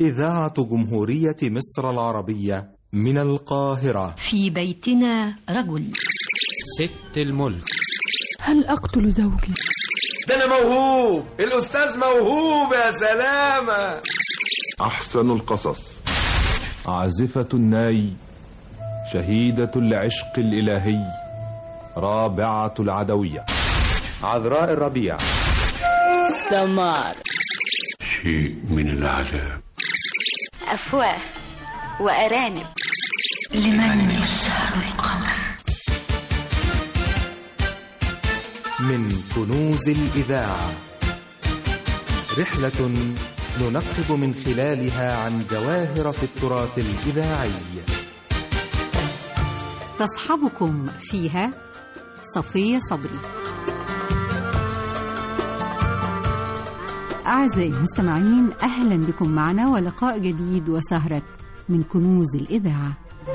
إذاعة جمهورية مصر العربية من القاهرة في بيتنا رجل ست الملك هل أقتل زوجي؟ ده أنا موهوب الأستاذ موهوب يا سلامة أحسن القصص عازفة الناي شهيدة العشق الإلهي رابعة العدوية عذراء الربيع سمار شيء من العذاب أفواه وأرانب لمن يسهر القمر من كنوز الإذاعة رحلة ننقب من خلالها عن جواهر في التراث الإذاعي تصحبكم فيها صفية صبري أعزائي المستمعين أهلا بكم معنا ولقاء جديد وسهرة من كنوز الإذاعة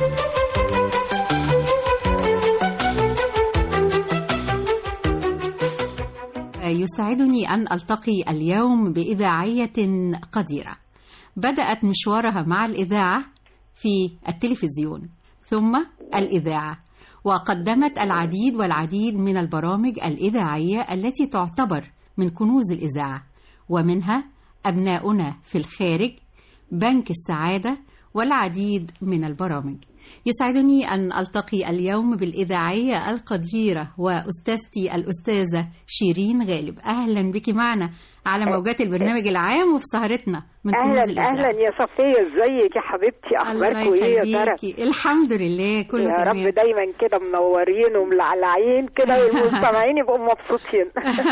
يسعدني أن ألتقي اليوم بإذاعية قديرة بدأت مشوارها مع الإذاعة في التلفزيون ثم الإذاعة وقدمت العديد والعديد من البرامج الإذاعية التي تعتبر من كنوز الإذاعة ومنها أبناؤنا في الخارج بنك السعادة والعديد من البرامج يسعدني أن ألتقي اليوم بالإذاعية القديرة وأستاذتي الأستاذة شيرين غالب أهلا بك معنا على موجات البرنامج العام وفي سهرتنا من أهلا أهلا يا صفية ازيك يا حبيبتي أخباركم إيه يا ترى الحمد لله كله يا تمام رب دايما كده منورين وملعلعين كده والمستمعين يبقوا مبسوطين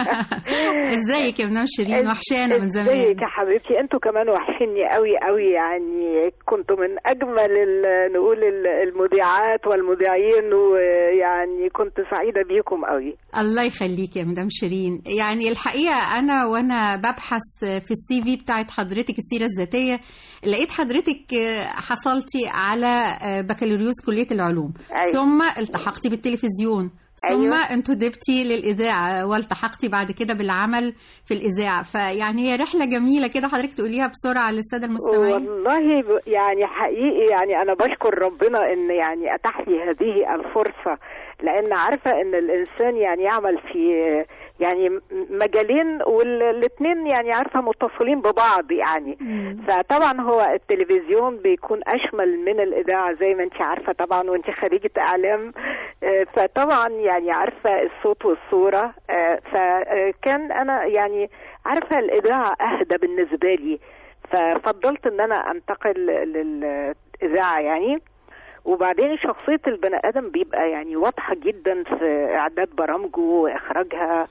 ازيك يا مدام شيرين وحشانا من زمان ازيك يا حبيبتي انتوا كمان وحشني قوي قوي يعني كنتوا من أجمل ال- نقول ال- المذيعات والمذيعين ويعني كنت سعيدة بيكم قوي الله يخليك يا مدام شيرين يعني الحقيقة أنا وأنا ببحث في السي في بتاعت حضرتك السيرة الذاتية لقيت حضرتك حصلتي على بكالوريوس كلية العلوم أيوة. ثم التحقتي بالتلفزيون ثم أيوة. انتدبتي للإذاعة والتحقتي بعد كده بالعمل في الإذاعة فيعني هي رحلة جميلة كده حضرتك تقوليها بسرعة للسادة المستمعين والله ب- يعني حقيقي يعني انا بشكر ربنا ان يعني اتاح لي هذه الفرصه لان عارفه ان الانسان يعني يعمل في يعني م- مجالين والاثنين يعني عارفه متصلين ببعض يعني فطبعا هو التلفزيون بيكون اشمل من الاذاعه زي ما انت عارفه طبعا وانت خريجه اعلام آه، فطبعا يعني عارفه الصوت والصوره آه، فكان انا يعني عارفه الاذاعه اهدى بالنسبه لي ففضلت ان انا انتقل للاذاعه يعني وبعدين شخصية البني آدم بيبقى يعني واضحة جدا في إعداد برامجه وإخراجها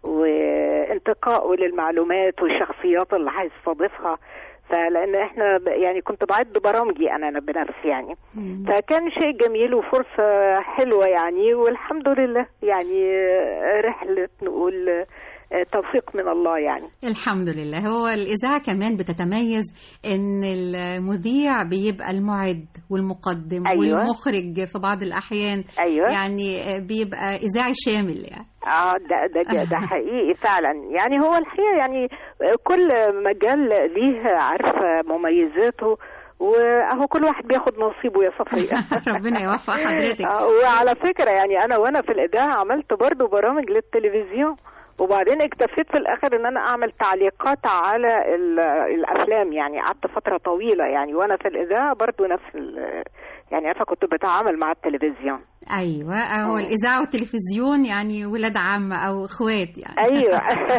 وانتقائه للمعلومات والشخصيات اللي هيستضيفها فلأن احنا ب- يعني كنت بعد برامجي أنا أنا بنفسي يعني فكان شيء جميل وفرصة حلوة يعني والحمد لله يعني رحلة نقول توفيق من الله يعني الحمد لله هو الإذاعة كمان بتتميز إن المذيع بيبقى المعد والمقدم أيوة. والمخرج في بعض الأحيان أيوة. يعني بيبقى إذاعي شامل يعني اه ده ده ده, ده حقيقي فعلا يعني هو الحقيقه يعني كل مجال ليه عارفه مميزاته واهو كل واحد بياخد نصيبه يا صفيه ربنا يوفق حضرتك آه، وعلى فكره يعني انا وانا في الاذاعه عملت برضو برامج للتلفزيون وبعدين اكتفيت في الاخر ان انا اعمل تعليقات على ال- الافلام يعني قعدت فتره طويله يعني وانا في الاذاعه برضو نفس ال- يعني عارفه كنت بتعامل مع التلفزيون أيوة هو الإذاعة والتلفزيون يعني ولاد عم أو إخوات يعني ايوه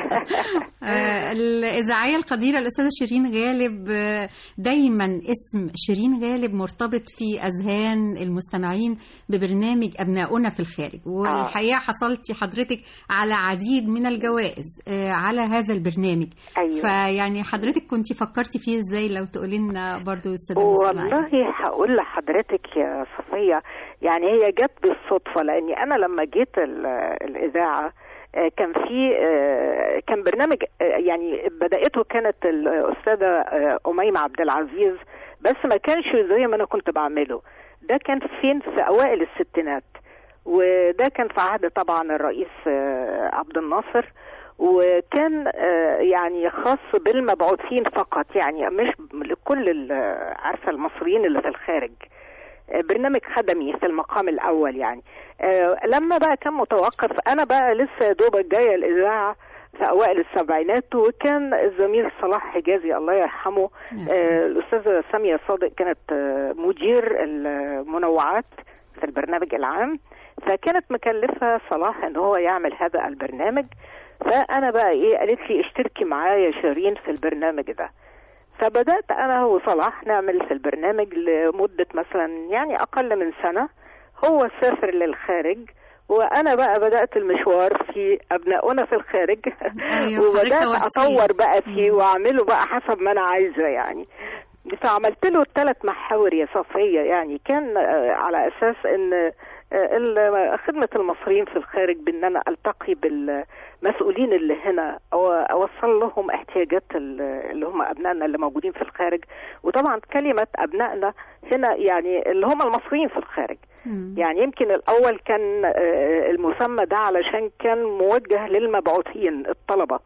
آه، الإذاعية القديرة الأستاذة شيرين غالب آه، دايما اسم شيرين غالب مرتبط في أذهان المستمعين ببرنامج أبناؤنا في الخارج والحقيقة حصلتي حضرتك على عديد من الجوائز آه، على هذا البرنامج أيوة. فيعني حضرتك كنت فكرتي فيه إزاي لو تقولي لنا برضو السادة المستمعين والله هقول لحضرتك يا صفية يعني هي جت بالصدفة لأني أنا لما جيت ال- الإذاعة آه، كان في آه، كان برنامج آه، يعني بدأته كانت الأستاذة آه، أميمة عبد العزيز بس ما كانش زي ما أنا كنت بعمله ده كان فين في أوائل الستينات وده كان في عهد طبعا الرئيس آه، عبد الناصر وكان آه، يعني خاص بالمبعوثين فقط يعني مش لكل ال- عارفه المصريين اللي في الخارج آه، برنامج خدمي في المقام الاول يعني آه، لما بقى كان متوقف انا بقى لسه يا دوبك جايه الاذاعه في اوائل السبعينات وكان الزميل صلاح حجازي الله يرحمه آه، الاستاذه ساميه صادق كانت آه، مدير المنوعات في البرنامج العام فكانت مكلفه صلاح ان هو يعمل هذا البرنامج فانا بقى ايه قالت لي اشتركي معايا يا شيرين في البرنامج ده فبدات انا وصلاح نعمل في البرنامج لمده مثلا يعني اقل من سنه هو سافر للخارج وانا بقى بدات المشوار في ابنائنا في الخارج أيوة، وبدات حضرتك توصيل. اطور بقى فيه واعمله بقى حسب ما انا عايزه يعني فعملت له ثلاث محاور يا صفيه يعني كان آه، على اساس ان آه، ال- خدمه المصريين في الخارج بان انا التقي بالمسؤولين اللي هنا أو اوصل لهم احتياجات ال- اللي هم ابنائنا اللي موجودين في الخارج وطبعا كلمه ابنائنا هنا يعني اللي هم المصريين في الخارج يعني يمكن الاول كان آه، المسمى ده علشان كان موجه للمبعوثين الطلبه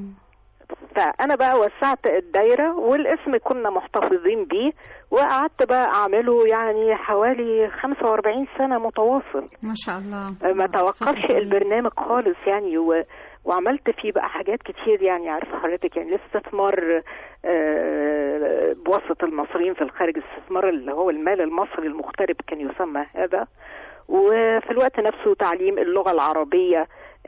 فانا بقى وسعت الدايره والاسم كنا محتفظين بيه وقعدت بقى اعمله يعني حوالي 45 سنه متواصل ما شاء الله ما توقفش البرنامج خالص يعني و... وعملت فيه بقى حاجات كتير يعني عارفه حضرتك يعني الاستثمار آه، بواسطه المصريين في الخارج الاستثمار اللي هو المال المصري المغترب كان يسمى هذا وفي الوقت نفسه تعليم اللغه العربيه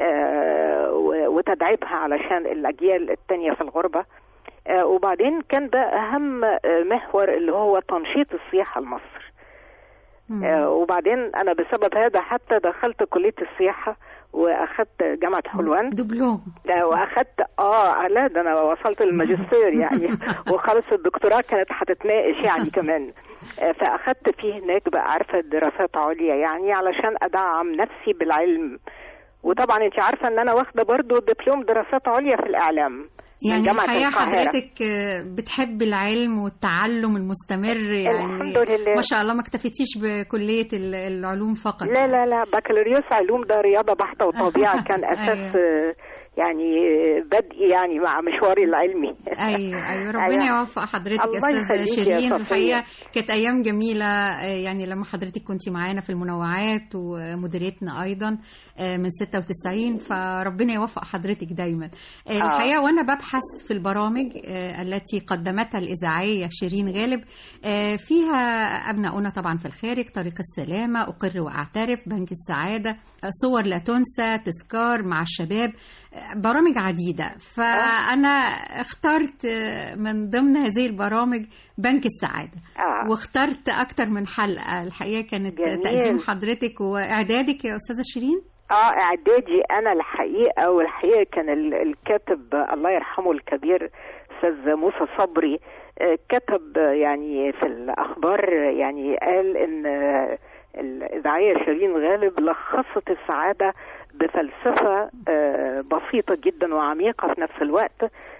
آه، و- وتدعيمها علشان الاجيال التانية في الغربه آه، وبعدين كان ده اهم آه، محور اللي هو تنشيط السياحه لمصر آه، وبعدين انا بسبب هذا حتى دخلت كليه السياحه واخدت جامعه حلوان دبلوم ده واخدت اه لا ده انا وصلت للماجستير يعني وخلص الدكتوراه كانت هتتناقش يعني كمان آه، فاخدت فيه هناك بقى عارفه دراسات عليا يعني علشان ادعم نفسي بالعلم وطبعا انت عارفه ان انا واخده برضو دبلوم دراسات عليا في الاعلام من يعني جامعه الحقيقة القاهره حضرتك آه، بتحب العلم والتعلم المستمر يعني الحمد لله. ما شاء الله ما اكتفيتيش بكلية ال- العلوم فقط لا لا لا بكالوريوس علوم ده رياضه بحته وطبيعه كان اساس آه، يعني آه، بدء يعني مع مشواري العلمي ايوه ايوه ربنا أيوة. يوفق حضرتك الله يا استاذه يخليك يا شيرين صفية. الحقيقه كانت ايام جميله آه، يعني لما حضرتك كنت معانا في المنوعات ومديريتنا ايضا آه، من 96 فربنا يوفق حضرتك دايما آه، آه. الحقيقه وانا ببحث في البرامج آه، التي قدمتها الاذاعيه شيرين غالب آه، فيها ابناؤنا طبعا في الخارج طريق السلامه اقر واعترف بنك السعاده آه، صور لا تنسى تذكار مع الشباب آه، برامج عديده فانا اخترت آه، من ضمن هذه البرامج بنك السعاده آه. واخترت اكتر من حلقه الحقيقه كانت جميل. تقديم حضرتك واعدادك يا استاذه شيرين اه اعدادي انا الحقيقه والحقيقه كان ال- الكاتب الله يرحمه الكبير استاذ موسى صبري آه، كتب آه، يعني في الاخبار آه، يعني قال ان آه، الاذاعيه شيرين غالب لخصت السعاده بفلسفه آه، بسيطه جدا وعميقه في نفس الوقت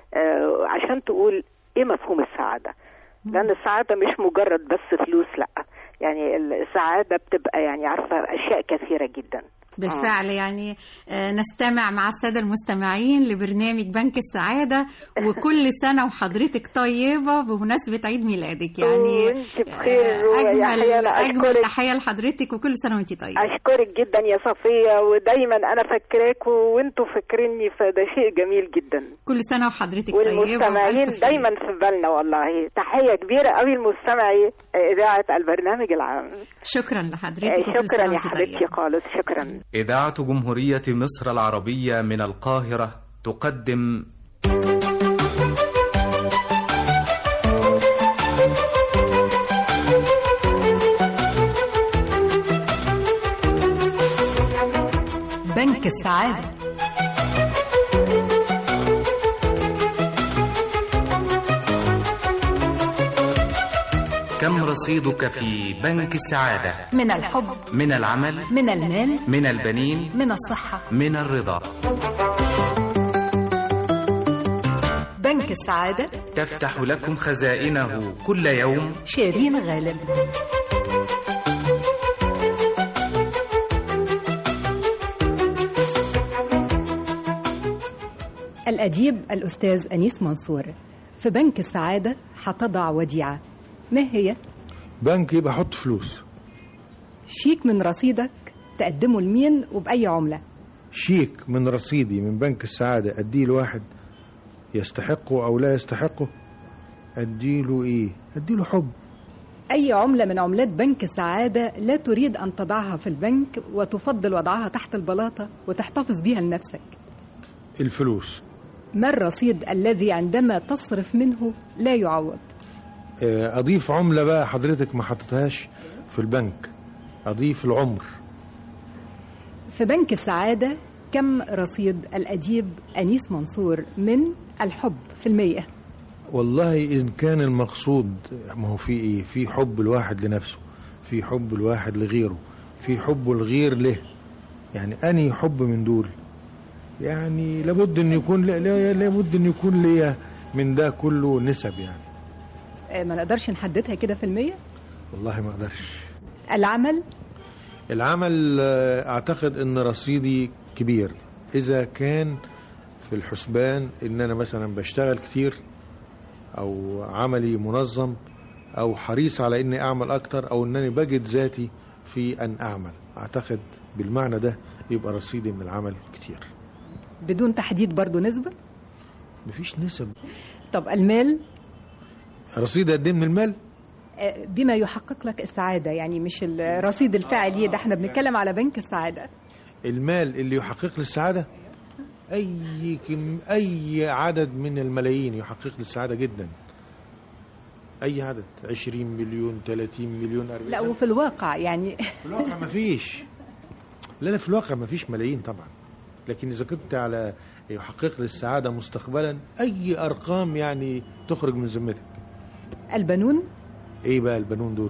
آه، عشان تقول ايه مفهوم السعاده لان السعاده مش مجرد بس فلوس لا يعني السعاده بتبقى يعني عارفه اشياء كثيره جدا بالفعل يعني آه، نستمع مع السادة المستمعين لبرنامج بنك السعادة وكل سنة وحضرتك طيبة بمناسبة عيد ميلادك يعني وانت بخير آه، ويا أجمل, حيانا أجمل أشكرك. تحية لحضرتك وكل سنة وانت طيبة اشكرك جدا يا صفيه ودايما انا فاكراك وانتوا فاكريني فده شيء جميل جدا كل سنة وحضرتك طيبة والمستمعين وبألف خير. دايما في بالنا والله تحيه كبيره قوي لمستمعي اذاعه البرنامج العام شكرا لحضرتك وكل شكرا سنة يا وانت حبيبتي طيبة خالص شكرا إذاعة جمهورية مصر العربية من القاهرة تقدم بنك السعادة كم رصيدك في بنك السعادة من الحب من العمل من المال من البنين من الصحة من الرضا بنك السعادة تفتح لكم خزائنه كل يوم شيرين غالب الأديب الأستاذ أنيس منصور في بنك السعادة هتضع وديعة ما هي؟ بنك يبقى حط فلوس شيك من رصيدك تقدمه لمين وبأي عملة شيك من رصيدي من بنك السعادة أديه لواحد يستحقه أو لا يستحقه أديله إيه أديله حب أي عملة من عملات بنك السعادة لا تريد أن تضعها في البنك وتفضل وضعها تحت البلاطة وتحتفظ بها لنفسك الفلوس ما الرصيد الذي عندما تصرف منه لا يعوض آه، أضيف عملة بقى حضرتك ما حطيتهاش في البنك أضيف العمر في بنك السعادة كم رصيد الأديب أنيس منصور من الحب في المية والله إن كان المقصود ما هو في إيه في حب الواحد لنفسه في حب الواحد لغيره في حب الغير له يعني أني حب من دول يعني لابد أن يكون لا- لا- لابد أن يكون ليا من ده كله نسب يعني آه، ما نقدرش نحددها كده في المية والله ما أقدرش العمل العمل آه، أعتقد أن رصيدي كبير إذا كان في الحسبان أن أنا مثلا بشتغل كتير أو عملي منظم أو حريص على أني أعمل أكتر أو أنني بجد ذاتي في أن أعمل أعتقد بالمعنى ده يبقى رصيدي من العمل كتير بدون تحديد برضو نسبة مفيش نسب طب المال رصيد قد إيه من المال آه، بما يحقق لك السعادة يعني مش الرصيد الفعلي ده احنا بنتكلم على بنك السعادة المال اللي يحقق لي السعادة أي كم أي عدد من الملايين يحقق لي السعادة جدا أي عدد 20 مليون 30 مليون 40 لا وفي الواقع يعني في الواقع ما فيش لا لا في الواقع ما فيش ملايين طبعا لكن إذا كنت على يحقق لي السعادة مستقبلا أي أرقام يعني تخرج من ذمتك البنون إيه بقى البنون دول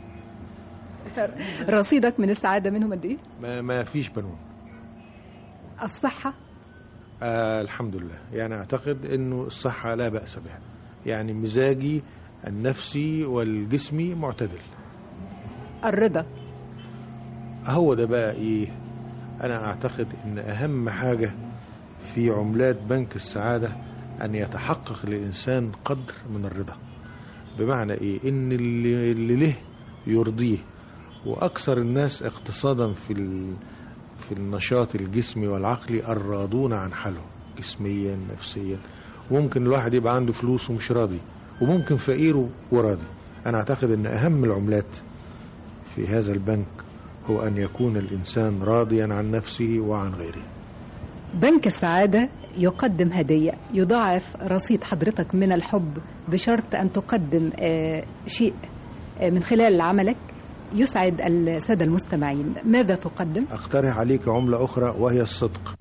رصيدك من السعادة منهم قد ايه ما, ما فيش بنون الصحة آه الحمد لله يعني أعتقد أنه الصحة لا بأس بها يعني مزاجي النفسي والجسمي معتدل الرضا هو ده بقى إيه أنا أعتقد أن أهم حاجة في عملات بنك السعادة أن يتحقق للإنسان قدر من الرضا بمعنى إيه إن اللي, اللي له يرضيه وأكثر الناس اقتصادا في ال... في النشاط الجسمي والعقلي الراضون عن حاله جسميا نفسيا وممكن الواحد يبقى عنده فلوس ومش راضي وممكن فقير وراضي أنا أعتقد أن أهم العملات في هذا البنك هو أن يكون الإنسان راضيا عن نفسه وعن غيره بنك السعادة يقدم هدية يضاعف رصيد حضرتك من الحب بشرط أن تقدم آه، شيء آه، من خلال عملك يسعد السادة المستمعين ماذا تقدم؟ أقترح عليك عملة أخرى وهي الصدق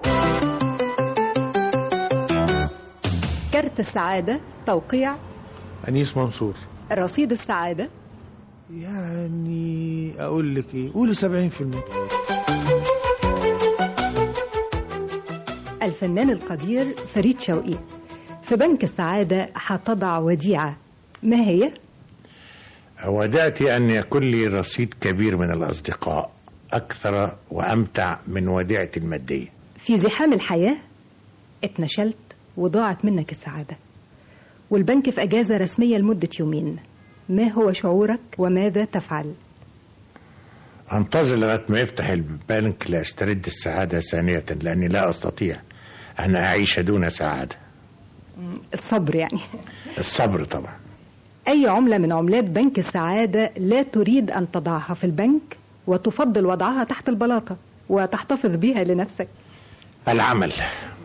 كارت السعادة توقيع أنيس منصور رصيد السعادة يعني أقول لك إيه قولي 70% الفنان القدير فريد شوقي في بنك السعادة هتضع وديعة ما هي؟ ودعتي أن يكون لي رصيد كبير من الأصدقاء أكثر وأمتع من وديعتي المادية في زحام الحياة اتنشلت وضاعت منك السعادة والبنك في أجازة رسمية لمدة يومين ما هو شعورك وماذا تفعل؟ أنتظر لغاية ما يفتح البنك لأسترد السعادة ثانية لأني لا أستطيع أن أعيش دون سعادة الصبر يعني الصبر طبعا أي عملة من عملات بنك السعادة لا تريد أن تضعها في البنك وتفضل وضعها تحت البلاطة وتحتفظ بها لنفسك العمل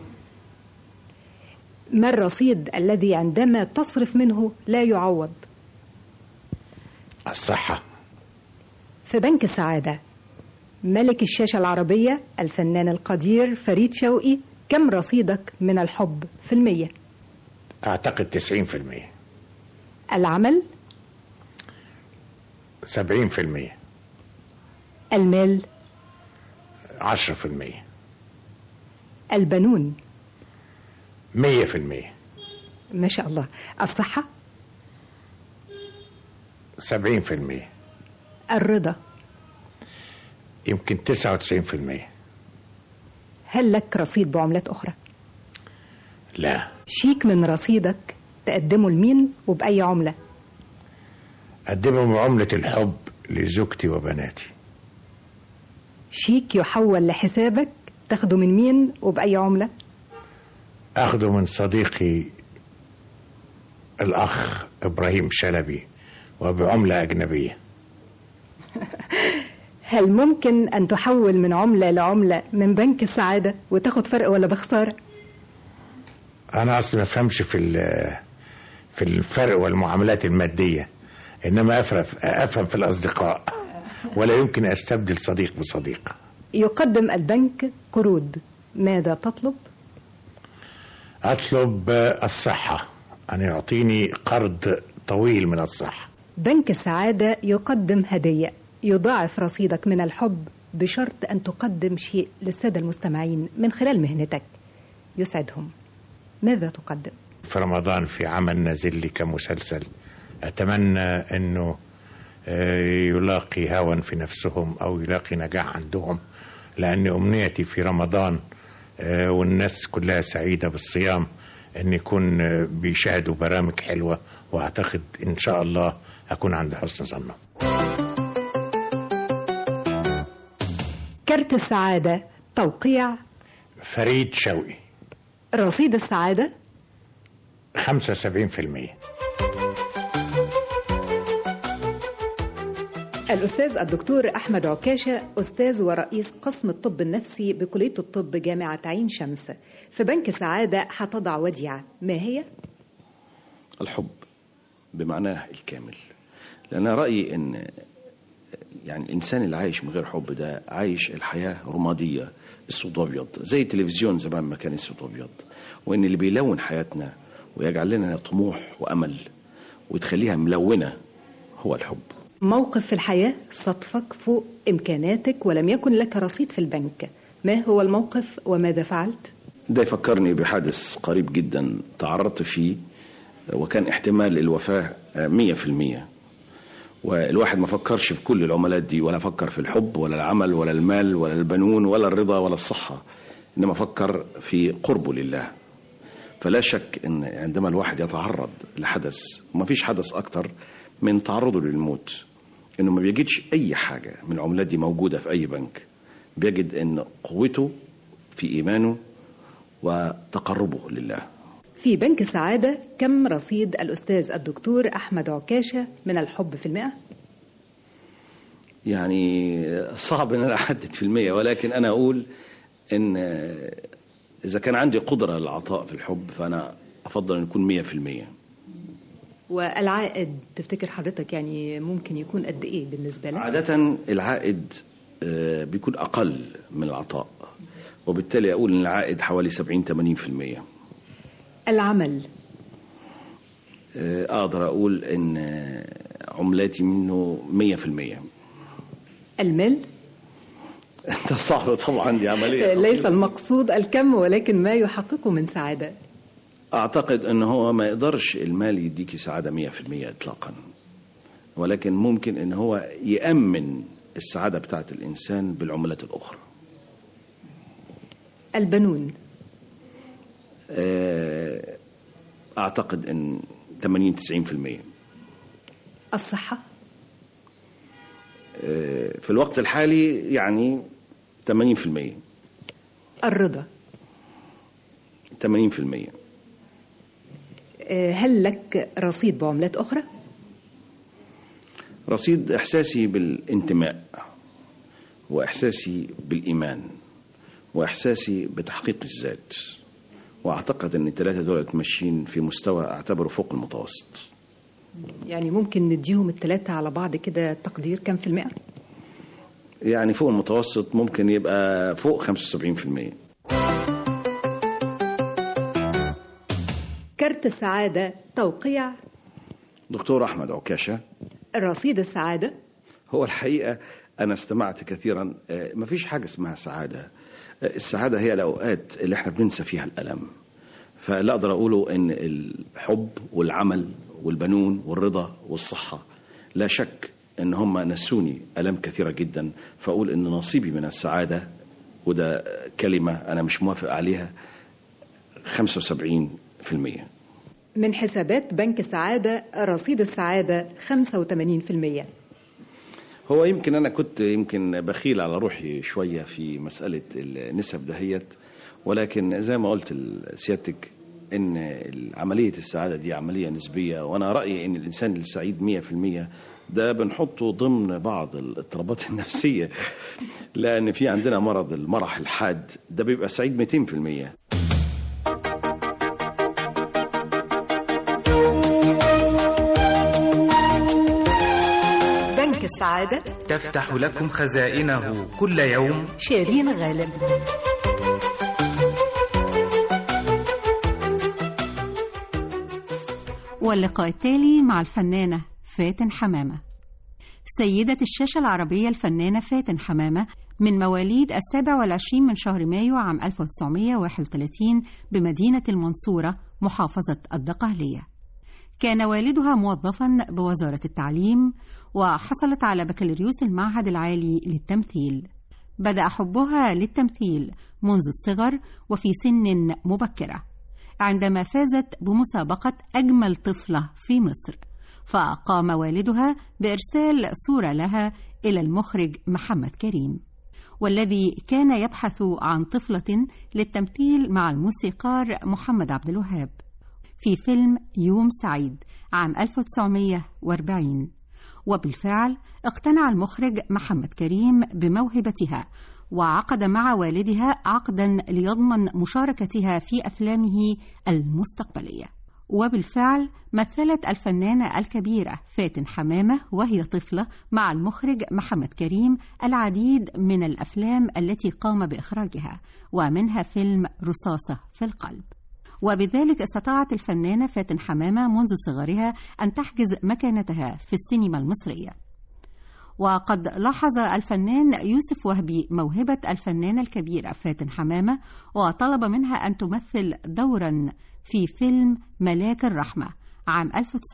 ما الرصيد الذي عندما تصرف منه لا يعوض الصحة في بنك السعادة ملك الشاشة العربية الفنان القدير فريد شوقي كم رصيدك من الحب في المية أعتقد تسعين في المية العمل سبعين في المية المال عشرة في المية البنون مية في المية ما شاء الله الصحة سبعين في المية الرضا يمكن تسعة وتسعين في المية هل لك رصيد بعملات أخرى لا شيك من رصيدك تقدمه لمين وبأي عملة أقدمه بعملة الحب لزوجتي وبناتي شيك يحول لحسابك تاخده من مين وبأي عملة أخده من صديقي الأخ إبراهيم شلبي وبعملة أجنبية هل ممكن أن تحول من عملة لعملة من بنك السعادة وتاخد فرق ولا بخسارة أنا أصلا ما أفهمش في ال- في الفرق والمعاملات المادية إنما أفهم أفهم في الأصدقاء ولا يمكن أستبدل صديق بصديق يقدم البنك قروض ماذا تطلب أطلب الصحة أن يعطيني قرض طويل من الصحة بنك السعادة يقدم هدية يضاعف رصيدك من الحب بشرط أن تقدم شيء للسادة المستمعين من خلال مهنتك يسعدهم ماذا تقدم؟ في رمضان في عمل نازل لي كمسلسل أتمنى أنه آه، يلاقي هوى في نفسهم أو يلاقي نجاح عندهم لأن أمنيتي في رمضان آه، والناس كلها سعيدة بالصيام أن يكون آه، بيشاهدوا برامج حلوة وأعتقد إن شاء الله أكون عند حسن ظنه كارت السعادة توقيع فريد شوقي رصيد السعادة 75% الأستاذ الدكتور أحمد عكاشة أستاذ ورئيس قسم الطب النفسي بكلية الطب جامعة عين شمس في بنك سعادة هتضع وديعة ما هي؟ الحب بمعناه الكامل لأن رأيي أن يعني الإنسان اللي عايش من غير حب ده عايش الحياة رمادية اسود وابيض زي التلفزيون زمان ما كان اسود وابيض وان اللي بيلون حياتنا ويجعل لنا طموح وامل وتخليها ملونه هو الحب موقف في الحياة صدفك فوق إمكاناتك ولم يكن لك رصيد في البنك ما هو الموقف وماذا فعلت؟ ده يفكرني بحادث قريب جدا تعرضت فيه وكان احتمال الوفاة مية في المية والواحد ما فكرش في كل العملات دي ولا فكر في الحب ولا العمل ولا المال ولا البنون ولا الرضا ولا الصحة إنما فكر في قربه لله فلا شك ان عندما الواحد يتعرض لحدث وما فيش حدث اكتر من تعرضه للموت انه ما بيجدش اي حاجه من العملات دي موجوده في اي بنك بيجد ان قوته في ايمانه وتقربه لله في بنك سعادة كم رصيد الأستاذ الدكتور أحمد عكاشة من الحب في المئة؟ يعني صعب ان انا احدد في المية ولكن انا اقول ان اذا كان عندي قدره للعطاء في الحب فانا افضل ان يكون مية في المية والعائد تفتكر حضرتك يعني ممكن يكون قد إيه بالنسبة لك؟ عاده العائد آه، بيكون اقل من العطاء وبالتالي اقول ان العائد حوالي 70 80% العمل آه، اقدر اقول ان آه، عملاتي منه 100% المال ده صعب طبعا دي عمليه ليس المقصود الكم ولكن ما يحققه من سعادة اعتقد ان هو ما يقدرش المال يديكي سعاده 100% اطلاقا ولكن ممكن ان هو يامن السعاده بتاعت الانسان بالعملات الاخرى البنون آه، اعتقد ان 80 90% الصحة آه، في الوقت الحالي يعني 80% الرضا 80% آه، هل لك رصيد بعملات أخرى؟ رصيد احساسي بالانتماء واحساسي بالايمان واحساسي بتحقيق الذات واعتقد ان الثلاثه دول ماشيين في مستوى اعتبره فوق المتوسط يعني ممكن نديهم الثلاثة على بعض كده تقدير كم في المئة؟ يعني فوق المتوسط ممكن يبقى فوق 75% كارت السعادة توقيع دكتور احمد عكاشه رصيد السعادة هو الحقيقه انا استمعت كثيرا آه، مفيش حاجه اسمها سعاده آه، السعاده هي الاوقات اللي احنا بننسى فيها الالم فلا اقدر اقوله ان الحب والعمل والبنون والرضا والصحه لا شك ان هم نسوني الام كثيره جدا فاقول ان نصيبي من السعاده وده كلمه انا مش موافق عليها 75% من حسابات بنك السعادة رصيد السعادة 85% هو يمكن أنا كنت يمكن بخيل على روحي شوية في مسألة النسب دهيت ولكن زي ما قلت لسيادتك ان عملية السعادة دي عملية نسبية وانا رأيي ان الانسان السعيد مية في المية ده بنحطه ضمن بعض الاضطرابات النفسية لان في عندنا مرض المرح الحاد ده بيبقى سعيد ميتين في المية بنك السعادة تفتح لكم خزائنه كل يوم شيرين غالب واللقاء التالي مع الفنانة فاتن حمامة سيدة الشاشة العربية الفنانة فاتن حمامة من مواليد السابع والعشرين من شهر مايو عام 1931 بمدينة المنصورة محافظة الدقهلية كان والدها موظفا بوزارة التعليم وحصلت على بكالوريوس المعهد العالي للتمثيل بدأ حبها للتمثيل منذ الصغر وفي سن مبكرة عندما فازت بمسابقة أجمل طفلة في مصر فقام والدها بإرسال صورة لها إلى المخرج محمد كريم والذي كان يبحث عن طفلة للتمثيل مع الموسيقار محمد عبد الوهاب في فيلم يوم سعيد عام 1940 وبالفعل اقتنع المخرج محمد كريم بموهبتها وعقد مع والدها عقدا ليضمن مشاركتها في افلامه المستقبليه وبالفعل مثلت الفنانه الكبيره فاتن حمامه وهي طفله مع المخرج محمد كريم العديد من الافلام التي قام باخراجها ومنها فيلم رصاصه في القلب وبذلك استطاعت الفنانه فاتن حمامه منذ صغرها ان تحجز مكانتها في السينما المصريه وقد لاحظ الفنان يوسف وهبي موهبة الفنانة الكبيرة فاتن حمامة وطلب منها أن تمثل دورا في فيلم ملاك الرحمة عام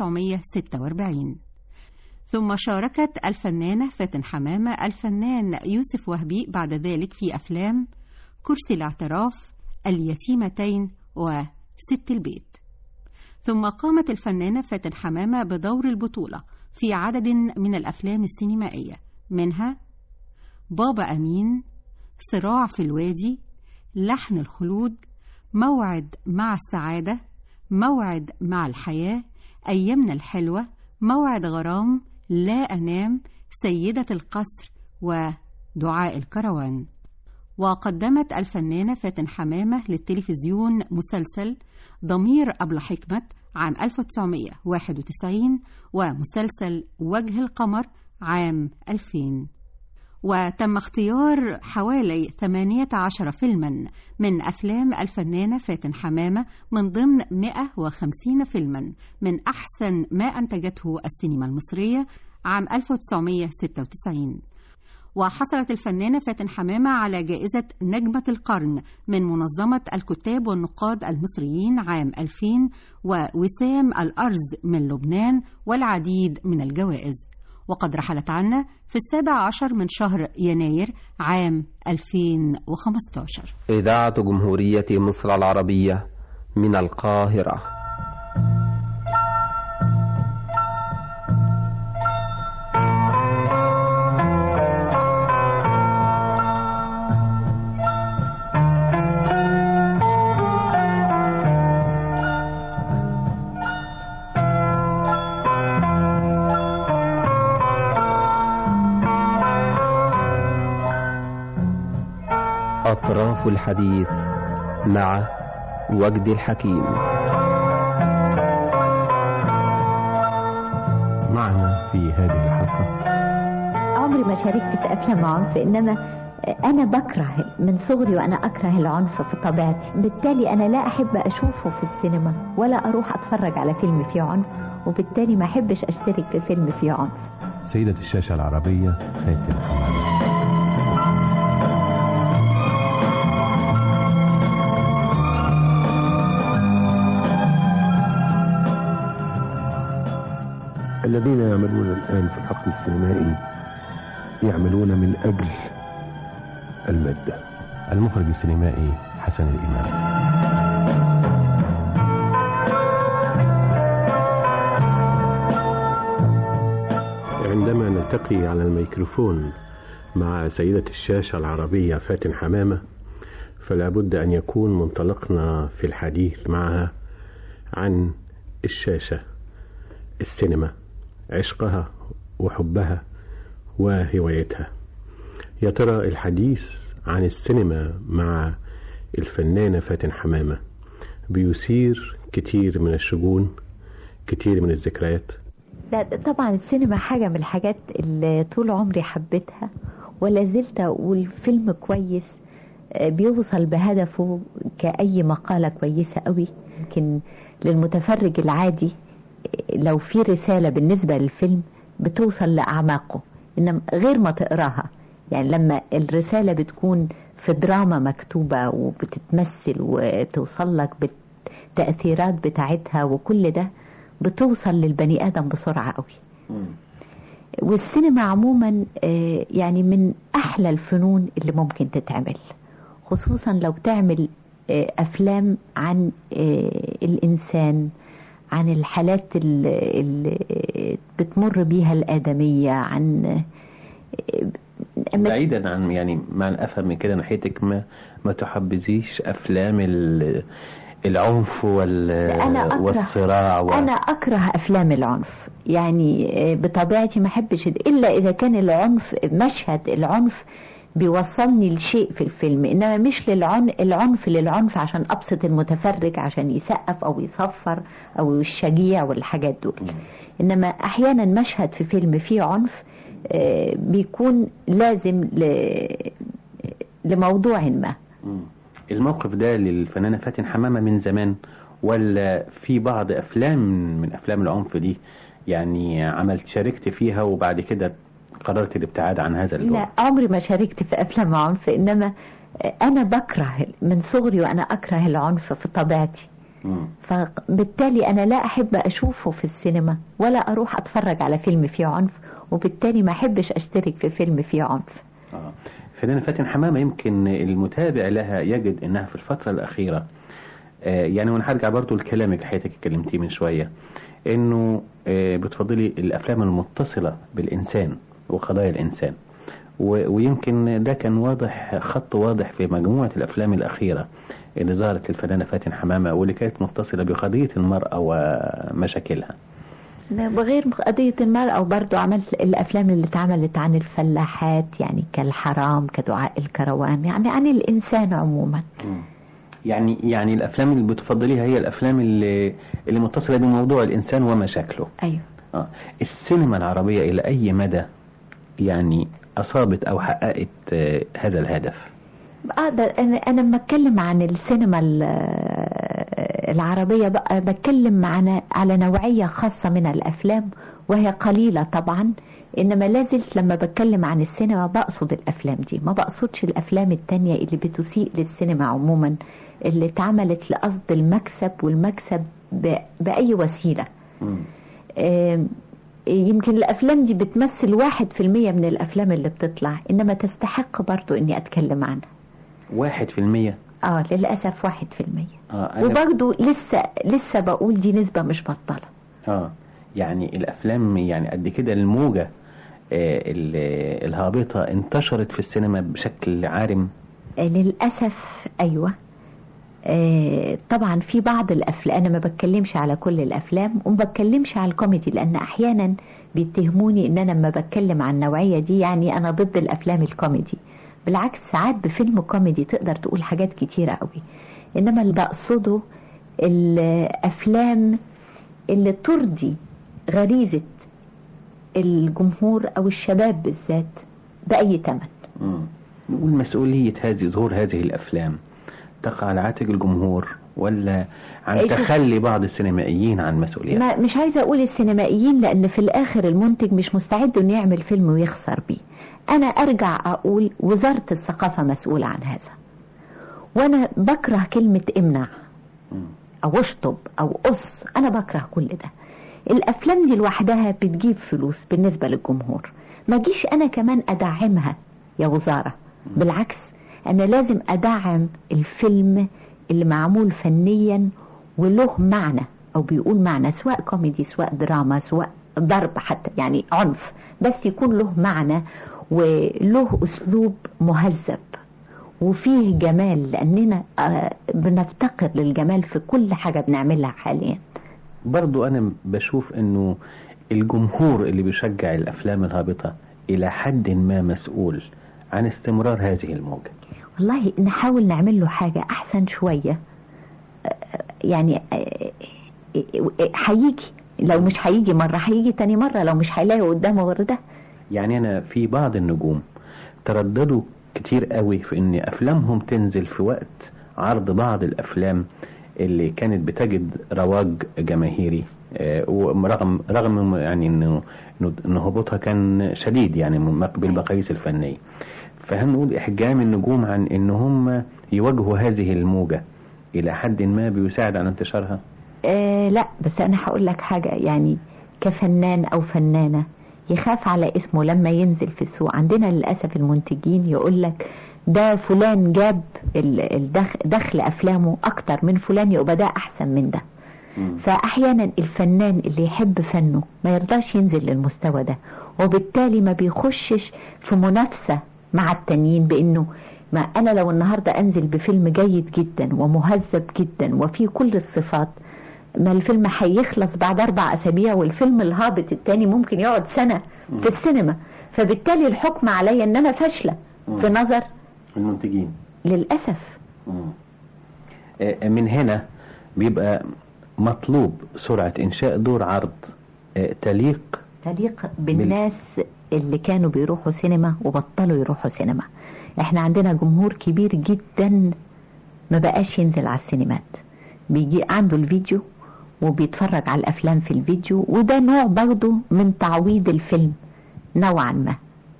1946 ثم شاركت الفنانة فاتن حمامة الفنان يوسف وهبي بعد ذلك في أفلام كرسي الاعتراف اليتيمتين وست البيت ثم قامت الفنانة فاتن حمامة بدور البطولة في عدد من الأفلام السينمائية منها بابا أمين صراع في الوادي لحن الخلود موعد مع السعادة موعد مع الحياة أيامنا الحلوة موعد غرام لا أنام سيدة القصر ودعاء الكروان وقدمت الفنانة فاتن حمامة للتلفزيون مسلسل ضمير أبلة حكمة عام 1991 ومسلسل وجه القمر عام 2000 وتم اختيار حوالي 18 فيلما من أفلام الفنانة فاتن حمامة من ضمن 150 فيلما من أحسن ما أنتجته السينما المصرية عام 1996 وحصلت الفنانة فاتن حمامة على جائزة نجمة القرن من منظمة الكتاب والنقاد المصريين عام 2000 ووسام الأرز من لبنان والعديد من الجوائز وقد رحلت عنا في السابع عشر من شهر يناير عام 2015 إذاعة جمهورية مصر العربية من القاهرة أطراف الحديث مع وجد الحكيم معنا في هذه الحلقة عمري ما شاركت في أفلام عنف إنما أنا بكره من صغري وأنا أكره العنف في طبيعتي بالتالي أنا لا أحب أشوفه في السينما ولا أروح أتفرج على فيلم فيه عنف وبالتالي ما أحبش أشترك في فيلم فيه عنف سيدة الشاشة العربية فاتن حمامة الذين يعملون الآن في الحقل السينمائي يعملون من أجل المادة المخرج السينمائي حسن الإمام عندما نلتقي على الميكروفون مع سيدة الشاشة العربية فاتن حمامة فلا بد أن يكون منطلقنا في الحديث معها عن الشاشة السينما عشقها وحبها وهوايتها يا ترى الحديث عن السينما مع الفنانة فاتن حمامة بيثير كتير من الشجون كتير من الذكريات لا طبعا السينما حاجة من الحاجات اللي طول عمري حبيتها ولا زلت أقول فيلم كويس بيوصل بهدفه كأي مقالة كويسة قوي يمكن للمتفرج العادي لو في رسالة بالنسبة للفيلم بتوصل لأعماقه إنما غير ما تقراها يعني لما الرسالة بتكون في دراما مكتوبة وبتتمثل وتوصل لك بالتأثيرات بتاعتها وكل ده بتوصل للبني آدم بسرعة قوي والسينما عموما يعني من أحلى الفنون اللي ممكن تتعمل خصوصا لو تعمل أفلام عن الإنسان عن الحالات اللي بتمر بيها الآدمية عن بعيدا عن يعني مع الافهم من كده ناحيتك ما ما تحبذيش افلام العنف وال أنا أكره والصراع و... أنا أكره أفلام العنف يعني بطبيعتي ما أحبش إلا إذا كان العنف مشهد العنف بيوصلني لشيء في الفيلم إنما مش للعن... العنف للعنف عشان أبسط المتفرج عشان يسقف أو يصفر أو الشجيع والحاجات دول إنما أحيانا مشهد في فيلم فيه عنف بيكون لازم ل... لموضوع ما الموقف ده للفنانة فاتن حمامة من زمان ولا في بعض أفلام من أفلام العنف دي يعني عملت شاركت فيها وبعد كده قررت الابتعاد عن هذا الدور لا عمري ما شاركت في أفلام عنف إنما أنا بكره من صغري وأنا أكره العنف في طبيعتي مم. فبالتالي أنا لا أحب أشوفه في السينما ولا أروح أتفرج على فيلم فيه عنف وبالتالي ما أحبش أشترك في فيلم فيه عنف آه. فنانة فاتن حمامة يمكن المتابع لها يجد انها في الفترة الاخيرة آه يعني وانا هرجع برضو لكلامك اللي حضرتك اتكلمتيه من شوية انه آه بتفضلي الافلام المتصلة بالانسان وقضايا الانسان ويمكن ده كان واضح خط واضح في مجموعة الافلام الاخيرة اللي ظهرت للفنانة فاتن حمامة واللي كانت متصلة بقضية المرأة ومشاكلها بغير قضية المرأة وبرضو عملت الأفلام اللي اتعملت عن الفلاحات يعني كالحرام كدعاء الكروان يعني عن الإنسان عموما يعني يعني الأفلام اللي بتفضليها هي الأفلام اللي اللي متصلة بموضوع الإنسان ومشاكله أيوه آه. السينما العربية إلى أي مدى يعني أصابت أو حققت آه هذا الهدف أقدر أنا أنا لما أتكلم عن السينما العربية بقى بتكلم معنا على نوعية خاصة من الأفلام وهي قليلة طبعا إنما لازلت لما بتكلم عن السينما بقصد الأفلام دي ما بقصدش الأفلام التانية اللي بتسيء للسينما عموما اللي اتعملت لقصد المكسب والمكسب بأي وسيلة يمكن الأفلام دي بتمثل واحد في المية من الأفلام اللي بتطلع إنما تستحق برضو إني أتكلم عنها واحد في المية اه للأسف واحد في المية آه أنا... وبرضو لسه لسه بقول دي نسبة مش بطالة اه يعني الأفلام يعني قد كده الموجة آه الهابطة انتشرت في السينما بشكل عارم آه للأسف أيوة آه طبعا في بعض الأفلام أنا ما بتكلمش على كل الأفلام وما بتكلمش على الكوميدي لأن أحيانا بيتهموني إن أنا لما بتكلم عن النوعية دي يعني أنا ضد الأفلام الكوميدي بالعكس ساعات بفيلم كوميدي تقدر تقول حاجات كتيرة قوي إنما اللي بقصده الأفلام اللي ترضي غريزة الجمهور أو الشباب بالذات بأي ثمن والمسؤولية هذه ظهور هذه الأفلام تقع على عاتق الجمهور ولا عن إيه تخلي بعض السينمائيين عن مسؤوليات ما مش عايزة أقول السينمائيين لأن في الآخر المنتج مش مستعد إنه يعمل فيلم ويخسر بيه أنا أرجع أقول وزارة الثقافة مسؤولة عن هذا وأنا بكره كلمة امنع أو اشطب أو قص أنا بكره كل ده الأفلام دي لوحدها بتجيب فلوس بالنسبة للجمهور ما جيش أنا كمان أدعمها يا وزارة بالعكس أنا لازم أدعم الفيلم اللي معمول فنيا وله معنى أو بيقول معنى سواء كوميدي سواء دراما سواء ضرب حتى يعني عنف بس يكون له معنى وله أسلوب مهذب وفيه جمال لأننا آه، بنفتقر للجمال في كل حاجة بنعملها حاليا برضو أنا بشوف أنه الجمهور اللي بيشجع الأفلام الهابطة إلى حد ما مسؤول عن استمرار هذه الموجة والله نحاول نعمل له حاجة أحسن شوية آه، يعني آه، آه، هيجي لو مش هيجي مرة هيجي تاني مرة لو مش هيلاقي قدامه غير ده يعني أنا في بعض النجوم ترددوا كتير قوي في أن أفلامهم تنزل في وقت عرض بعض الأفلام اللي كانت بتجد رواج جماهيري آه، ورغم رغم يعني انه إنه- ان هبوطها كان شديد يعني بالمقاييس الفنيه فهل نقول احجام النجوم عن ان هم يواجهوا هذه الموجه الى حد ما بيساعد على انتشارها آه لا بس انا هقول لك حاجة يعني كفنان او فنانة يخاف على اسمه لما ينزل في السوق عندنا للأسف المنتجين يقول لك ده فلان جاب ال- الدخ- دخل افلامه اكتر من فلان يبقى ده احسن من ده فاحيانا الفنان اللي يحب فنه ما يرضاش ينزل للمستوى ده وبالتالي ما بيخشش في منافسة مع التانيين بانه ما انا لو النهاردة انزل بفيلم جيد جدا ومهذب جدا وفيه كل الصفات ما الفيلم هيخلص بعد اربع اسابيع والفيلم الهابط التاني ممكن يقعد سنة في السينما فبالتالي الحكم عليا ان انا فاشلة في نظر المنتجين للأسف آه، من هنا بيبقى مطلوب سرعه انشاء دور عرض آه، تليق تليق بالناس اللي كانوا بيروحوا سينما وبطلوا يروحوا سينما احنا عندنا جمهور كبير جدا ما بقاش ينزل على السينمات بيجي عنده الفيديو وبيتفرج على الافلام في الفيديو وده نوع برضه من تعويض الفيلم نوعا ما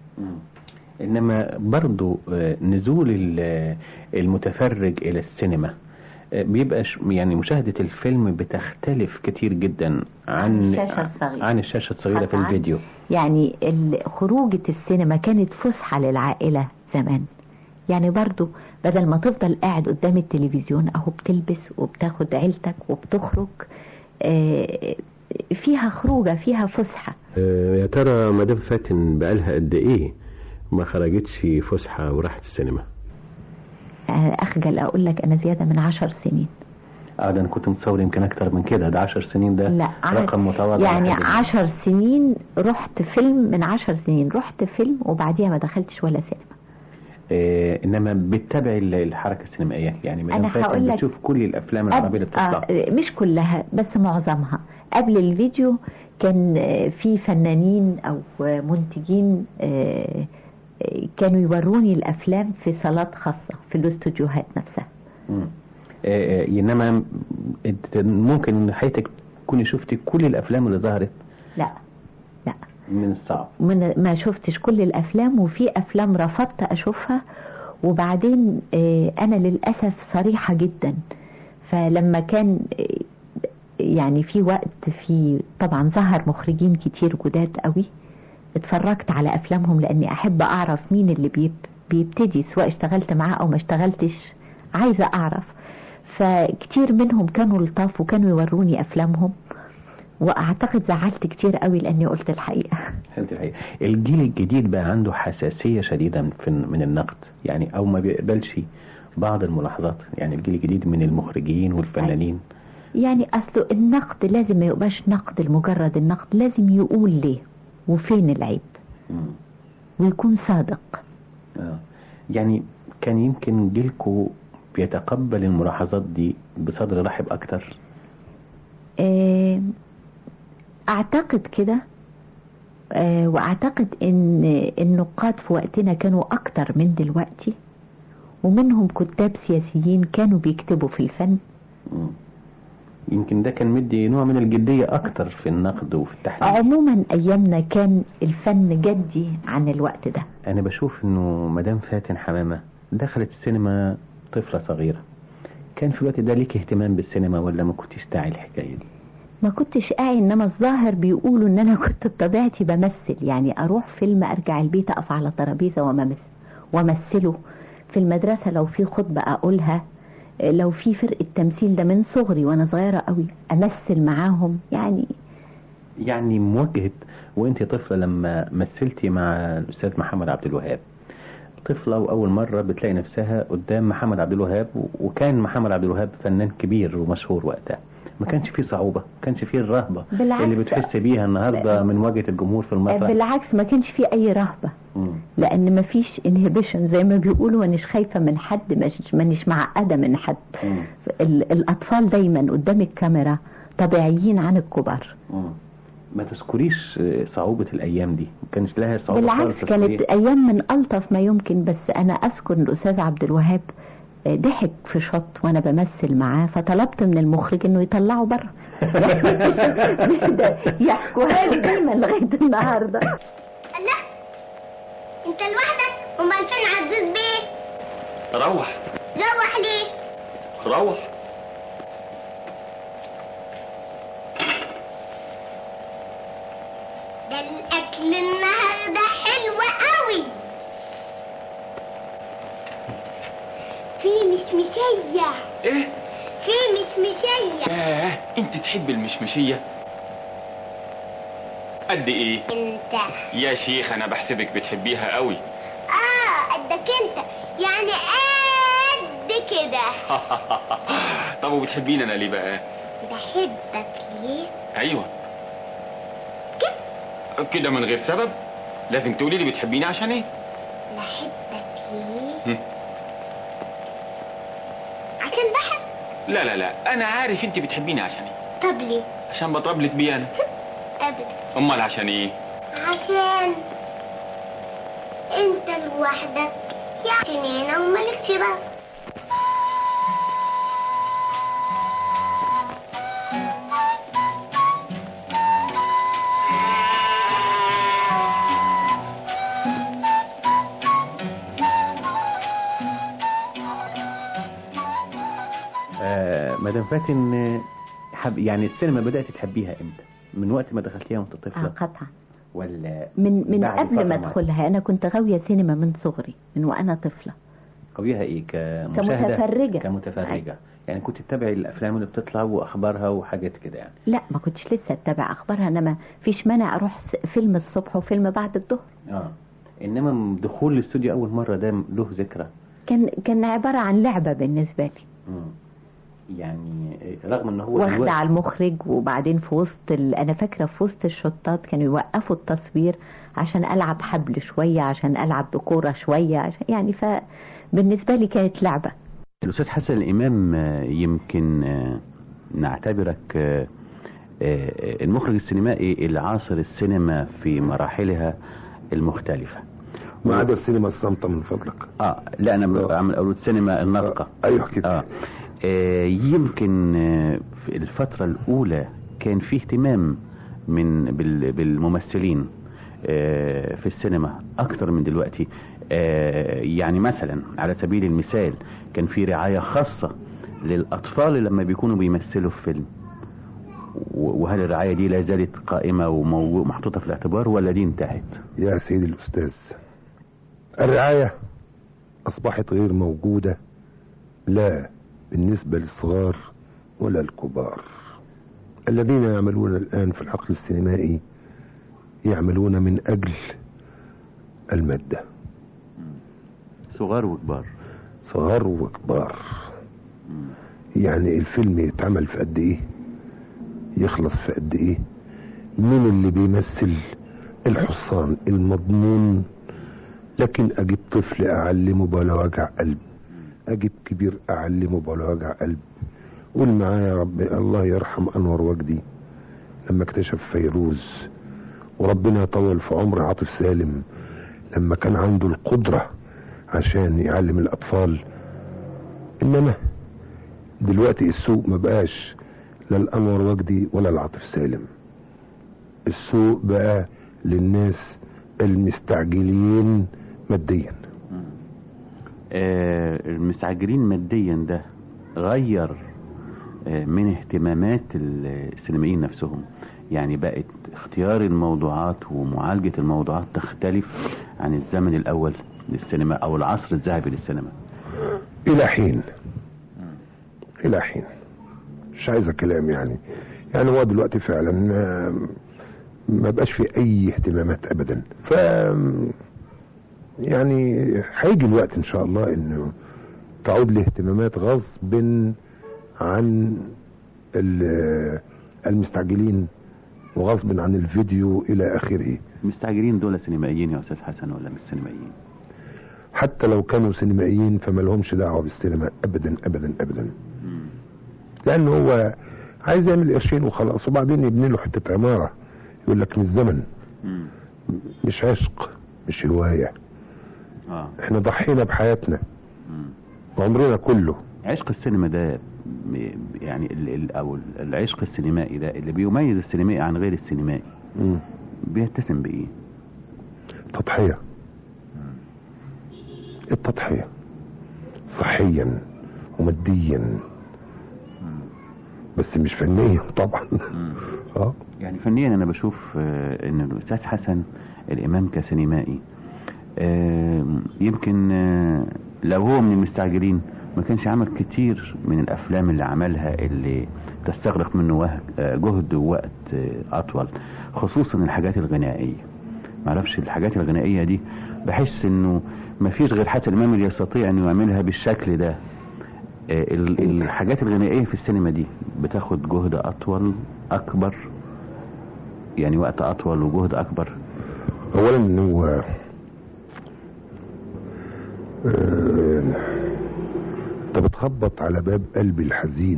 انما برضو آه، نزول ال- المتفرج الى السينما آه، بيبقى ش- يعني مشاهدة الفيلم بتختلف كتير جدا عن الشاشة الصغيرة. عن الشاشة الصغيرة في قطعاً. الفيديو يعني ال- خروجة السينما كانت فسحة للعائلة زمان يعني برضو بدل ما تفضل قاعد قدام التلفزيون اهو بتلبس وبتاخد عيلتك وبتخرج آه، فيها خروجة فيها فسحة آه، يا ترى مدام فاتن بقالها قد ايه ما خرجتش فسحة وراحت السينما آه، أخجل أقول لك أنا زيادة من عشر سنين اه ده انا كنت متصور يمكن اكتر من كده ده عشر سنين ده لا رقم متواضع يعني لحد ما. عشر سنين رحت فيلم من عشر سنين رحت فيلم وبعديها ما دخلتش ولا سينما آه انما بتتابع ال- الحركة السينمائية يعني مدام أنا هقول فاتن لك- بتشوف كل الافلام العربية اللي بتطلع آه مش كلها بس معظمها قبل الفيديو كان آه، في فنانين او آه، منتجين آه، آه، كانوا يوروني الافلام في صالات خاصة في الاستوديوهات نفسها مم. آه، آه، انما انت ممكن ان حياتك تكوني شفتي كل الافلام اللي ظهرت لا لا من الصعب من ما شفتش كل الافلام وفي افلام رفضت اشوفها وبعدين آه، انا للاسف صريحة جدا فلما كان آه، يعني في وقت في طبعا ظهر مخرجين كتير جداد قوي اتفرجت على افلامهم لاني احب اعرف مين اللي بيب بيبتدي سواء اشتغلت معاه او ما اشتغلتش عايزة اعرف فكتير منهم كانوا لطاف وكانوا يوروني افلامهم واعتقد زعلت كتير قوي لاني قلت الحقيقة فهمت الحقيقة. الجيل الجديد بقى عنده حساسية شديدة من- في من النقد يعني او ما بيقبلش بعض الملاحظات يعني الجيل الجديد من المخرجين والفنانين يعني اصله النقد لازم ما يبقاش نقد لمجرد النقد لازم يقول ليه وفين العيب ويكون صادق آه. يعني كان يمكن جيلكو بيتقبل الملاحظات دي بصدر رحب اكتر آه، اعتقد كده آه، واعتقد ان النقاد في وقتنا كانوا اكتر من دلوقتي ومنهم كتاب سياسيين كانوا بيكتبوا في الفن يمكن ده كان مدي نوع من الجدية اكتر في النقد وفي التحليل عموما ايامنا كان الفن جدي عن الوقت ده انا بشوف انه مدام فاتن حمامة دخلت السينما طفلة صغيرة كان في الوقت ده ليك اهتمام بالسينما ولا ما كنتش تاعي الحكاية دي ما كنتش قاعي انما الظاهر بيقولوا ان انا كنت بطبيعتي بمثل يعني اروح فيلم ارجع البيت اقف على ترابيزه وممثل وامثله في المدرسه لو في خطبه اقولها لو في فرقه تمثيل ده من صغري وانا صغيره قوي امثل معاهم يعني يعني مواجهة وانت طفلة لما مثلتي مع الأستاذ محمد عبد الوهاب طفلة وأول مرة بتلاقي نفسها قدام محمد عبد الوهاب و- وكان محمد عبد الوهاب فنان كبير ومشهور وقتها ما كانش فيه صعوبة ما كانش فيه الرهبة بالعكس. اللي بتحس بيها النهاردة من مواجهة الجمهور في المسرح بالعكس ما كانش في اي رهبه مم. لان ما فيش انهبيشن زي ما بيقولوا مانيش خايفه من حد مش- مانيش معقده من حد مم. ال- الاطفال دايما قدام الكاميرا طبيعيين عن الكبار مم. ما تذكريش آه، صعوبة الأيام دي ما كانش لها صعوبة بالعكس خالص كانت تذكريها؟ ايام من الطف ما يمكن بس انا اذكر الاستاذ عبد الوهاب آه، ضحك في شط وانا بمثل معاه فطلبت من المخرج انه يطلعه بره يحكوها لي دايما لغايه النهارده الله انت لوحدك امال فين عزيز بيه روح روح ليه روح ده الاكل النهارده حلو قوي في مشمشيه ايه في مشمشيه ياه انت تحب المشمشية قد ايه انت يا شيخ انا بحسبك بتحبيها قوي اه قدك انت يعني قد كده طب وبتحبيني انا ليه بقى بحبك ليه ايوه كده من غير سبب لازم تقولي لي بتحبيني عشان ايه بحبك ليه هم. عشان بحب لا لا لا انا عارف انت بتحبيني عشان ايه طب ليه عشان بضرب لك بيه انا ابدا امال عشان ايه عشان انت لوحدك يعني هنا ومالكش بقى آه مدام فاتن آه، حب يعني السينما بدأت تحبيها امتى؟ من وقت ما دخلتيها وانت اه طفلة قطعا ولا من من بعد قبل فترة ما معينة؟ ادخلها انا كنت غاويه سينما من صغري من وانا طفله قويها ايه كمشاهدة كمتفرجة. كمتفرجة يعني كنت تتابعي الافلام اللي بتطلع واخبارها وحاجات كده يعني لا ما كنتش لسه اتبع اخبارها انما فيش مانع اروح س- فيلم الصبح وفيلم بعد الظهر اه انما دخول الاستوديو اول مرة ده له ذكرى كان كان عباره عن لعبه بالنسبه لي مم. يعني رغم ان هو واخده دلوقتي- على المخرج وبعدين في وسط ال... انا فاكره في وسط الشطات كانوا يوقفوا التصوير عشان العب حبل شويه عشان العب بكوره شويه عشان يعني فبالنسبه لي كانت لعبه الأستاذ حسن الإمام آه، يمكن آه، نعتبرك آه، آه، المخرج السينمائي اللي عاصر السينما في مراحلها المختلفة ما عدا السينما الصامتة من فضلك اه لا انا بعمل اقول السينما الناطقة ايوه كده آه. آه يمكن آه، في الفترة الأولى كان في اهتمام من بال- بالممثلين آه، في السينما أكتر من دلوقتي آه، يعني مثلا على سبيل المثال كان في رعاية خاصة للأطفال لما بيكونوا بيمثلوا في فيلم و- وهل الرعاية دي لا زالت قائمة ومحطوطة في الاعتبار ولا دي انتهت؟ يا سيدي الأستاذ الرعاية أصبحت غير موجودة لا بالنسبة للصغار ولا الكبار الذين يعملون الآن في الحقل السينمائي يعملون من أجل المادة صغار وكبار صغار وكبار يعني الفيلم يتعمل في قد ايه يخلص في قد ايه مين اللي بيمثل الحصان المضمون لكن اجيب طفل اعلمه بلا وجع قلب اجيب كبير اعلمه بلا وجع قلب قول معايا يا رب الله يرحم انور وجدي لما اكتشف فيروز وربنا يطول في عمر عاطف سالم لما كان عنده القدرة عشان يعلم الأطفال إنما دلوقتي السوق ما بقاش لا الأنور وجدي ولا العاطف سالم السوق بقى للناس المستعجلين ماديا آه، المستعجلين ماديا ده غير آه، من اهتمامات السينمائيين نفسهم يعني بقت اختيار الموضوعات ومعالجة الموضوعات تختلف عن الزمن الأول للسينما أو العصر الذهبي للسينما إلى حين إلى حين مش عايزة كلام يعني يعني هو دلوقتي فعلا آم، ما بقاش في اي اهتمامات ابدا ف يعني هيجي الوقت ان شاء الله انه تعود لاهتمامات غصب عن ال- المستعجلين وغصب عن الفيديو الى اخره المستعجلين دول سينمائيين يا استاذ حسن ولا مش سينمائيين حتى لو كانوا سينمائيين فما لهمش دعوه بالسينما ابدا ابدا ابدا لان هو عايز يعمل قرشين وخلاص وبعدين يبني له حته عماره يقول لك من الزمن مش عشق مش هوايه اه احنا ضحينا بحياتنا وعمرنا كله عشق السينما ده م- يعني ال ال او العشق السينمائي ده اللي بيميز السينمائي عن غير السينمائي مم. بيتسم بايه؟ تضحيه التضحيه صحيا وماديا بس مش فنيا طبعا اه يعني فنيا انا بشوف آه، ان الاستاذ حسن الامام كسينمائي آه، يمكن آه، لو هو من المستعجلين ما كانش عمل كتير من الافلام اللي عملها اللي تستغرق منه وه- آه، جهد ووقت آه، اطول خصوصا الحاجات الغنائيه معرفش الحاجات الغنائيه دي بحس انه ما فيش غير حتى الامام اللي يستطيع انه يعملها بالشكل ده آه، ال- الحاجات الغنائيه في السينما دي بتاخد جهد اطول اكبر يعني وقت اطول وجهد اكبر اولا انه آه، انت بتخبط على باب قلبي الحزين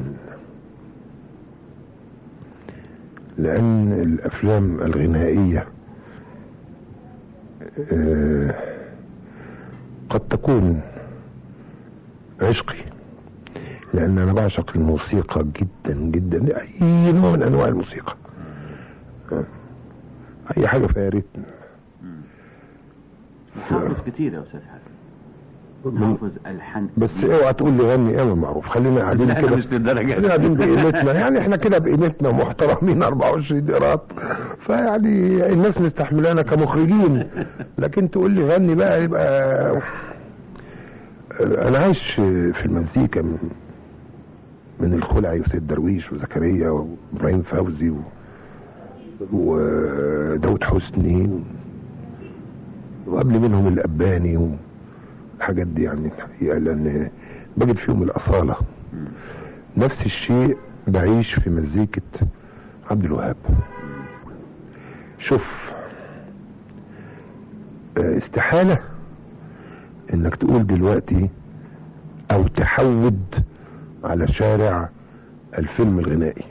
لان الافلام الغنائيه آه، قد تكون عشقي لان انا بعشق الموسيقى جدا جدا اي نوع من انواع الموسيقى آه، اي حاجه فيها رتم حافظ كتير يا استاذ حسن حافظ الحن بس اوعى تقول لي غني انا معروف خلينا قاعدين لا، كده مش للدرجة احنا قاعدين بقيمتنا يعني احنا كده بقيمتنا محترمين 24 قيراط فيعني الناس مستحملانا كمخرجين لكن تقول لي غني بقى يبقى انا عايش في المزيكا من- من الخلعي وسيد درويش وزكريا وابراهيم فوزي و... وداود حسني وقبل منهم الأباني والحاجات دي يعني الحقيقة لأن بجد فيهم الأصالة نفس الشيء بعيش في مزيكة عبد الوهاب شوف آه، استحالة انك تقول دلوقتي او تحود على شارع الفيلم الغنائي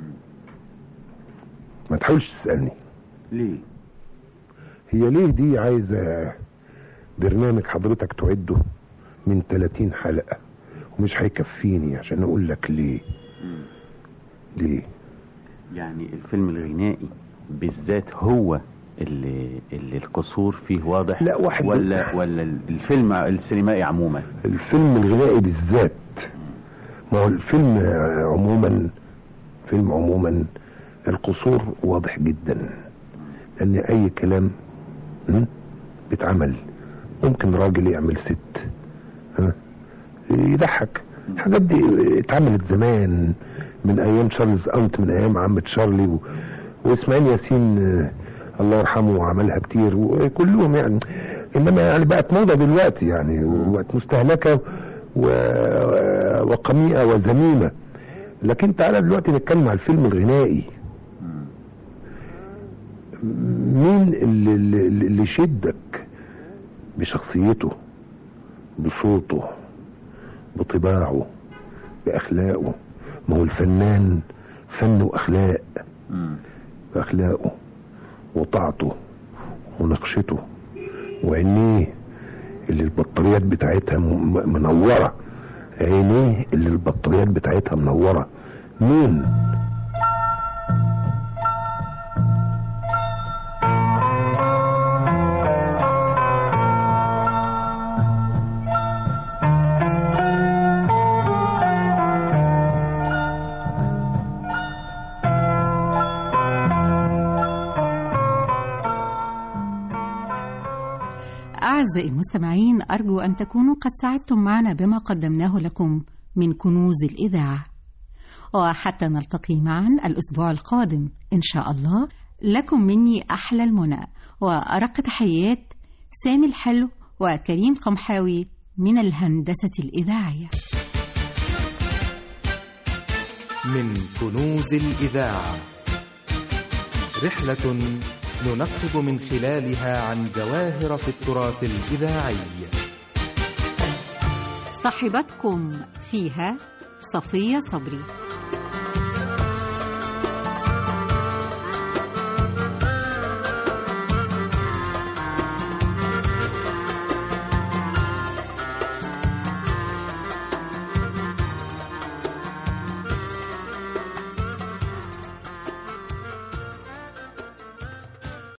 ما تحاولش تسألني ليه؟ هي ليه دي عايزة برنامج حضرتك تعده من 30 حلقة ومش هيكفيني عشان اقول لك ليه ليه يعني الفيلم الغنائي بالذات هو اللي, اللي القصور فيه واضح لا، واحد ولا ولا الفيلم السينمائي عموما الفيلم الغنائي بالذات ما هو الفيلم عموما فيلم عموما القصور واضح جدا لان اي كلام م? بيتعمل ممكن راجل يعمل ست ها؟ يضحك الحاجات دي اتعملت زمان من ايام تشارلز انت من ايام عم تشارلي و... واسماعيل ياسين آه، الله يرحمه عملها كتير وكلهم يعني انما يعني بقت موضه دلوقتي يعني وبقت مستهلكه و... وقميئه وذميمه لكن تعالى دلوقتي نتكلم على الفيلم الغنائي مين اللي, اللي, اللي شدك بشخصيته بصوته بطباعه بأخلاقه ما هو الفنان فن وأخلاق بأخلاقه وطاعته ونقشته وعينيه اللي البطاريات بتاعتها م- منورة عينيه اللي البطاريات بتاعتها منورة مين أعزائي المستمعين أرجو أن تكونوا قد ساعدتم معنا بما قدمناه لكم من كنوز الإذاعة وحتى نلتقي معا الأسبوع القادم إن شاء الله لكم مني أحلى المنى وأرق تحيات سامي الحلو وكريم قمحاوي من الهندسة الإذاعية من كنوز الإذاعة رحلة ننقب من خلالها عن جواهر في التراث الإذاعي صاحبتكم فيها صفية صبري